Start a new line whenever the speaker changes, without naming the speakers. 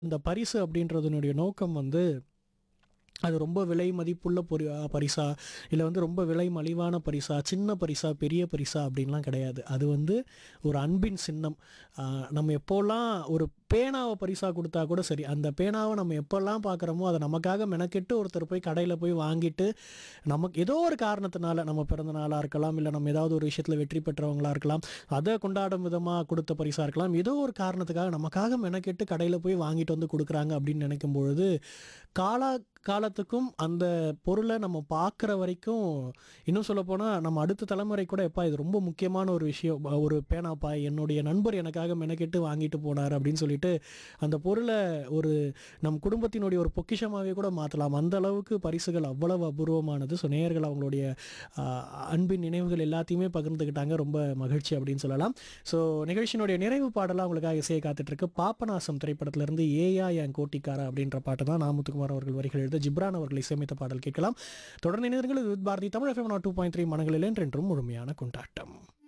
இந்த பரிசு அப்படின்றதனுடைய நோக்கம் வந்து அது ரொம்ப விலை மதிப்புள்ள பொரி பரிசா இல்லை வந்து ரொம்ப விலை மலிவான பரிசா சின்ன பரிசா பெரிய பரிசா அப்படின்லாம் கிடையாது அது வந்து ஒரு அன்பின் சின்னம் ஆஹ் நம்ம எப்போல்லாம் ஒரு பேனாவை பரிசா கொடுத்தா கூட சரி அந்த பேனாவை நம்ம எப்போல்லாம் பார்க்குறோமோ அதை நமக்காக மெனக்கெட்டு ஒருத்தர் போய் கடையில் போய் வாங்கிட்டு நமக்கு ஏதோ ஒரு காரணத்தினால நம்ம பிறந்த நாளாக இருக்கலாம் இல்லை நம்ம ஏதாவது ஒரு விஷயத்தில் வெற்றி பெற்றவங்களா இருக்கலாம் அதை கொண்டாடும் விதமாக கொடுத்த பரிசாக இருக்கலாம் ஏதோ ஒரு காரணத்துக்காக நமக்காக மெனக்கெட்டு கடையில் போய் வாங்கிட்டு வந்து கொடுக்குறாங்க அப்படின்னு நினைக்கும் பொழுது காலா காலத்துக்கும் அந்த பொருளை நம்ம பார்க்குற வரைக்கும் இன்னும் சொல்லப்போனால் நம்ம அடுத்த தலைமுறை கூட எப்பா இது ரொம்ப முக்கியமான ஒரு விஷயம் ப- ஒரு பேனாப்பா என்னுடைய நண்பர் எனக்காக மெனக்கெட்டு வாங்கிட்டு போனார் அப்படின்னு சொல்லிட்டு அந்த பொருளை ஒரு நம் குடும்பத்தினுடைய ஒரு பொக்கிஷமாகவே கூட மாற்றலாம் அந்த அளவுக்கு பரிசுகள் அவ்வளவு அபூர்வமானது ஸோ நேயர்கள் அவங்களுடைய ஆஹ், அன்பின் நினைவுகள் எல்லாத்தையுமே பகிர்ந்துக்கிட்டாங்க ரொம்ப மகிழ்ச்சி அப்படின்னு சொல்லலாம் ஸோ நிகழ்ச்சியினுடைய நிறைவு பாடலாக உங்களுக்காக இசையை காத்துட்டு இருக்கு பாப்பநாசம் திரைப்படத்திலிருந்து ஏயா என் கோட்டிக்காரா அப்படின்ற பாட்டு தான் நாமுத்துக்குமார் அவர்கள் வரிகள் எழுத ஜிப்ரான் அவர்கள் இசையமைத்த பாடல் கேட்கலாம் தொடர்ந்து இணைந்தீர்கள் இது Bharati Tamil FM two point three மனங்களில் என்றென்றும் முழுமையான கொண்டாட்டம்